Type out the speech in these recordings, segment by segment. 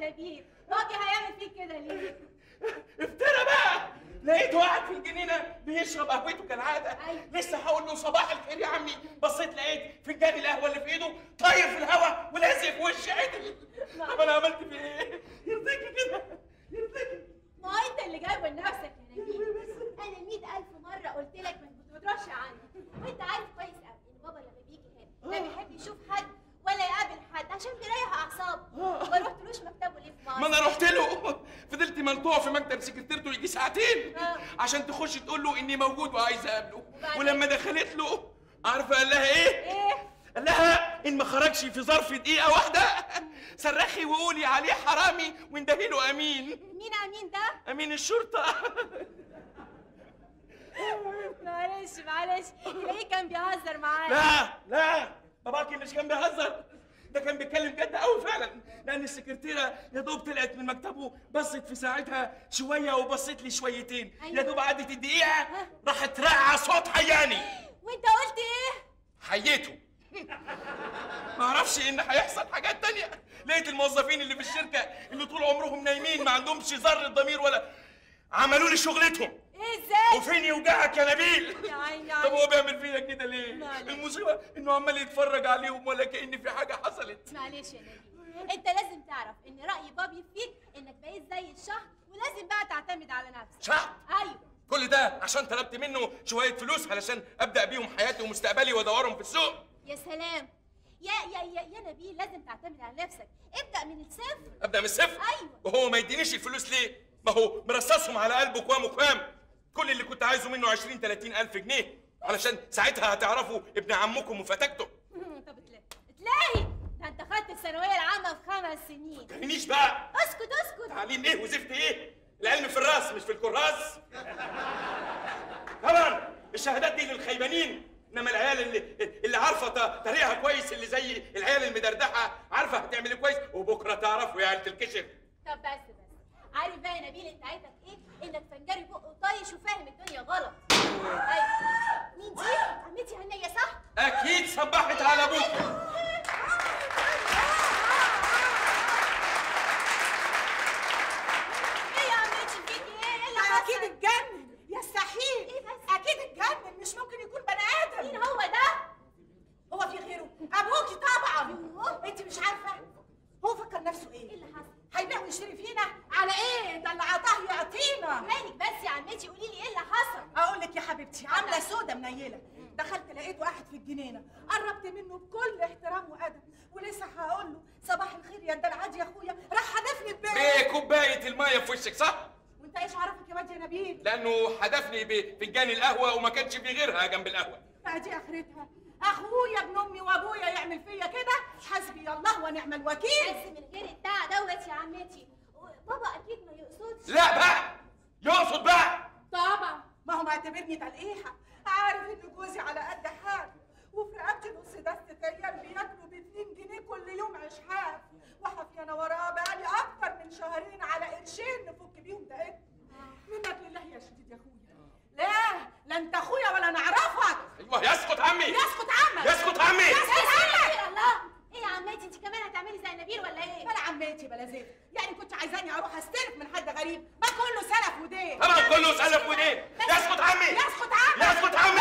يا نبيل بابي هيعمل فيك كده ليه افترى بقى لقيته قاعد في الجنينه بيشرب قهوته كالعاده أيوة. لسه هقول له صباح الخير يا عمي بصيت لقيت فنجان القهوه اللي في ايده طاير في الهواء ولازق في وشي عدل طب انا عملت فيه ايه؟ يرضيكي كده يرضيكي ما هو انت اللي جايبه لنفسك يا نبيل انا مئة الف مره قلت لك ما تتردش عني وانت عارف كويس قوي ان بابا لما بيجي هنا لا بيحب يشوف حد ولا يقابل حد عشان بيريح اعصابه ما رحتلوش مكتبه ليه في مصر ما انا رحت له فضلت ملطوع في مكتب سكرتيرته يجي ساعتين آه. عشان تخش تقول له اني موجود وعايز اقابله وبعدين؟ ولما دخلت له عارفه قال لها ايه؟ ايه قال لها ان ما خرجش في ظرف دقيقه واحده صرخي وقولي عليه حرامي واندهي له امين مين امين ده امين الشرطه معلش معلش تلاقيه كان بيهزر معايا لا لا باباكي مش كان بيهزر ده كان بيتكلم جد قوي فعلا لان السكرتيره يا دوب طلعت من مكتبه بصت في ساعتها شويه وبصت لي شويتين أيوة. يا دوب عدت الدقيقه راحت رقع صوت حياني وانت قلت ايه حييته ما اعرفش ان هيحصل حاجات تانية لقيت الموظفين اللي في الشركه اللي طول عمرهم نايمين ما عندهمش ذره ضمير ولا عملوا لي شغلتهم ايه ازاي وفين يوجعك يا نبيل يا عيني طب هو بيعمل فينا كده ليه معلش. المصيبه انه عمال يتفرج عليهم ولا كأن في حاجه حصلت معلش يا نبيل انت لازم تعرف ان راي بابي فيك انك بقيت زي الشهر ولازم بقى تعتمد على نفسك شعب ايوه كل ده عشان طلبت منه شويه فلوس علشان ابدا بيهم حياتي ومستقبلي وادورهم في السوق يا سلام يا يا يا يا نبيل لازم تعتمد على نفسك ابدا من الصفر ابدا من الصفر أيوة. وهو ما يدينيش الفلوس ليه ما هو مرصصهم على قلبه كوام وكوام كل اللي كنت عايزه منه 20 30 الف جنيه علشان ساعتها هتعرفوا ابن عمكم وفتاكته طب تلاقي تلاقي ده انت خدت الثانويه العامه في خمس سنين تهنيش بقى اسكت اسكت تعليم ايه وزفت ايه العلم في الراس مش في الكراس طبعا الشهادات دي للخيبانين انما العيال اللي اللي عارفه ط- طريقها كويس اللي زي العيال المدردحه عارفه هتعمل إيه كويس وبكره تعرفوا يا عيال تنكشف طب بس بس عارف بقى يا نبيل انت عايزك ايه انك فنجري بقه طايش وفاهم الدنيا غلط ايوه مين دي عمتي هنيه صح اكيد صبحت على ابوك ايه يا عمتي فيكي ايه ايه اللي اكيد حصل اتجنن يستحيل إيه بس؟ اكيد اتجنن مش ممكن يكون بني ادم مين هو ده هو في غيره ابوكي طبعا انت مش عارفه هو فكر نفسه ايه ايه اللي حصل هيبيع ويشتري فينا على ايه ده اللي عطاه يعطينا مالك بس يا عمتي قولي لي ايه اللي حصل اقول لك يا حبيبتي عامله سودا منيله دخلت لقيته قاعد في الجنينه قربت منه بكل احترام وادب ولسه هقول له صباح الخير يا الدلعاد يا اخويا راح حدفني البيت بكوبايه الميه في وشك صح وانت ايش عرفك يا واد يا نبيل لانه حدفني بفنجان القهوه وما كانش في غيرها جنب القهوه ادي اخرتها اخويا ابن امي وابويا يعمل فيا كده حسبي الله ونعم الوكيل بس من غير الدع دوت يا عمتي بابا اكيد ما يقصدش لا بقى يقصد بقى طبعا ما هو معتبرني تلقيحه عارف ان جوزي على قد حال وفي رقبتي نص دستة عيال بياكلوا ب 2 جنيه كل يوم اشحاف وحافية انا وراه بقالي اكتر من شهرين على قرشين نفك بيهم دقيقة منك لله يا شديد يا اخويا لا لا انت اخويا ولا نعرفك ايوه يسقط عمي يسكت عمك يسقط عمي يسكت عمك يا الله ايه يا عمتي انت كمان هتعملي زي نبيل ولا ايه بلا عمتي بلا زيت يعني كنت عايزاني اروح استلف من حد غريب ما كله سلف ودين طبعا كله سلف ودين يسقط عمي يسكت عمك يسقط عمي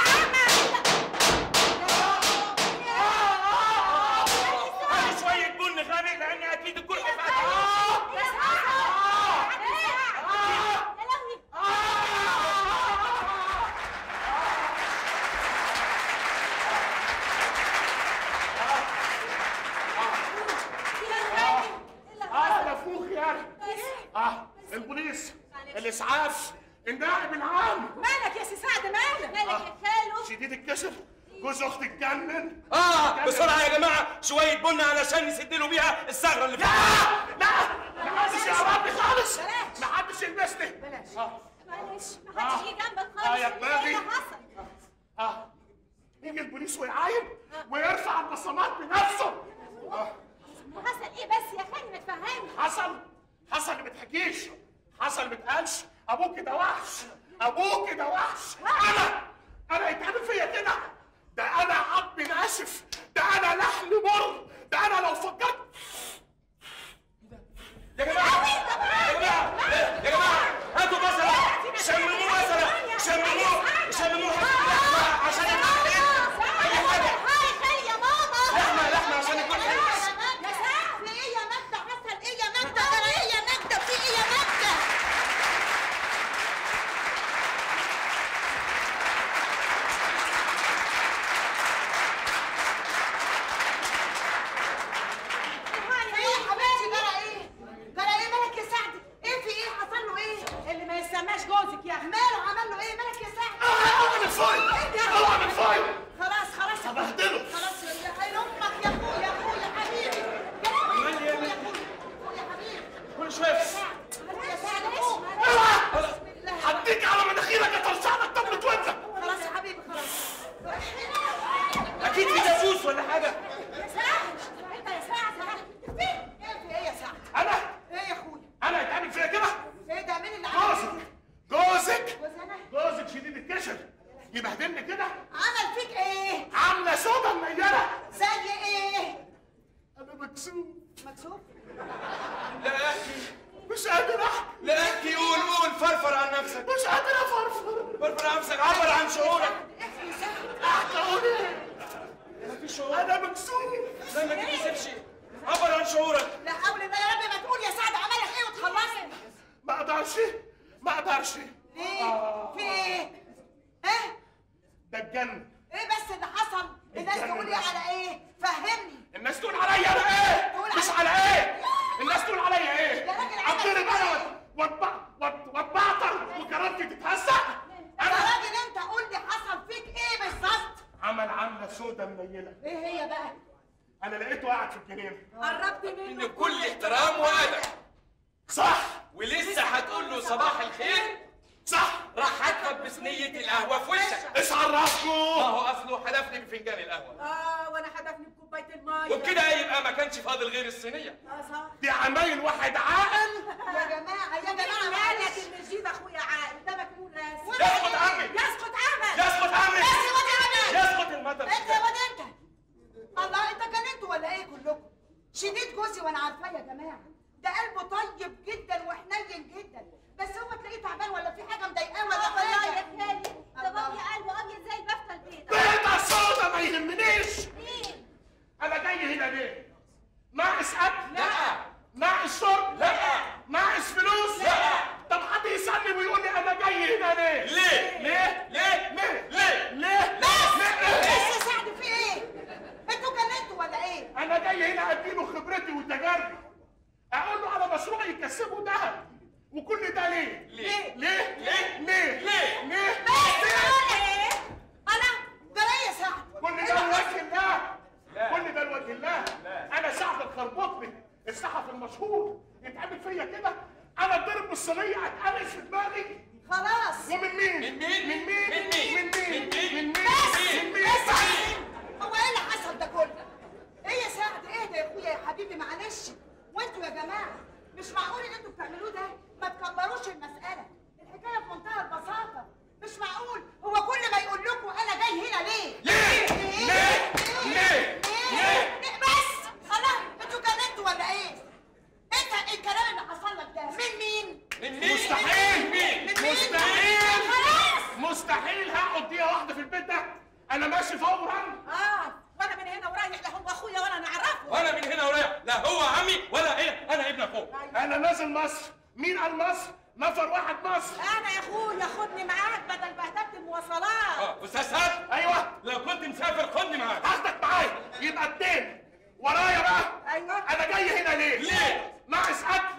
هاتي شويه بن غامق لان اكيد الجرح فاتح يا لهوي اه مفروخ يعني اه البوليس الاسعاف النائب العام مالك يا سي سعد مالك مالك يا خالو شديد الكسر جوز اختي اتجنن اه بسرعه يا جماعه شويه بن علشان نسد له بيها الثغره اللي فاتت لا ما حدش يقربني خالص بلاش. ما حدش يلمسني بلاش. اه معلش ما حدش يجي جنبك خالص آه يا ايه دماغي. اللي حصل اه يجي البوليس ويعاين ويرفع البصمات بنفسه آه. حصل ايه بس يا خالي ما تفهمني حصل حصل اللي بتحكيش حصل ما اتقالش ابوك ده وحش ابوك ده وحش انا انا يتعمل فيا كده ده انا عظم ناشف ده انا لحم مر ده انا لو فكرت مكسوف لا احكي مش قادر احكي لا احكي قول قول فرفر عن نفسك مش قادر افرفر فرفر عن نفسك عبر عن شعورك احكي سهل احكي اقول ايه مفيش شعور انا مكسوف لا ما تكسبش عبر عن شعورك لا حول الله يا رب ما تقول يا سعد عملك ايه وتخلصني ما اقدرش ما اقدرش ليه في ايه ها ده الجنة ايه بس اللي حصل الناس تقول ايه على ايه فهمني الناس تقول عليا انا ايه تقول مش عليا- على ايه الناس تقول عليا ايه يا راجل عندك عبدالي إيه؟ بقى واتبع- واتبعتر وكرامتي تتهزق يا انا راجل انت قول لي حصل فيك ايه بالظبط عمل عامله سودا منيله ايه هي بقى انا لقيته قاعد في الجنينه قربت منه إن بكل احترام وأدب صح ولسه هتقول له صباح الخير صح راح هدفك بصينية القهوة في وشك ايش ما عرفكم هو أصله حدفني بفنجان القهوة اه وانا حدفني بكوبايه الميه وبكده يبقى ما كانش فاضل غير الصينية اه صح دي عمايل واحد عاقل يا جماعه يا جماعه معلش ان جيد اخويا عاقل ده مجنون راسي يسقط عمي يسقط عمل يسقط عمي بس يا واد عمل يسقط المطر انت يا واد انت الله انت جننتوا ولا ايه كلكم شديد جوزي وانا عارفاه يا جماعه ده قلبه طيب جدا وحنين جدا بس هو تلاقيه تعبان ولا في حاجه مضايقاه ولا والله يا حاجه خالي ده بابي قلبه ابيض زي البفته البيضاء بيضة سودا ما يهمنيش مين؟ انا جاي هنا ليه ناقص اكل لا ناقص شرب لا ناقص فلوس لا. طب حد يسالني ويقول لي انا جاي هنا ليه ليه؟ ليه ليه؟ ليه ليه؟ ليه بس ليه يا سعد في ايه انتوا جننتوا ولا ايه انا جاي هنا اديله خبرتي وتجاربي اقول له على مشروع يكسبه ذهب وكل ده ليه ليه؟ ليه ليه؟ ليه ليه؟ ليه بس ليه ايه انا ده ليه يا سعد كل ده لوجه الله لا. كل ده لوجه الله انا سعد الخربوطني الصحفي المشهور يتعمل فيا كده انا اتضرب بالصينيه اتقلش في دماغي خلاص ومن مين؟ من مين؟ من مين؟ من مين؟ من مين؟ من مين؟ من مين؟ بس من مين؟ بس هو ايه اللي حصل ده كله؟ ايه يا سعد اهدى يا اخويا يا حبيبي معلش وانتوا يا جماعه مش معقول اللي انتوا بتعملوه ده ما تكبروش المساله الحكايه في منتهى البساطه مش معقول هو كل ما يقول لكم انا جاي هنا ليه؟ ليه؟ ليه؟ ليه؟ ليه؟ ليه بس؟ الله انتوا جننتوا ولا ايه؟ انت الكلام اللي حصل لك ده من مين؟ من مين؟ مستحيل من مين؟ من مين؟ مستحيل خلاص مستحيل هقعد دقيقة واحدة في البيت ده أنا ماشي فورا اه وانا من هنا ورايح لا هو اخويا ولا نعرفه وانا من هنا ورايح لا هو عمي ولا ايه انا ابن اخوه أنا نازل مصر مين قال مصر؟ نفر واحد مصر انا يا اخويا خدني معاك بدل بهدلت المواصلات اه استاذ سعد أيوه لو كنت مسافر خدني معاك هاخدك معايا يبقى اتنين ورايا بقى ايوه أنا جاي هنا ليه؟ ليه؟ ناقص أكل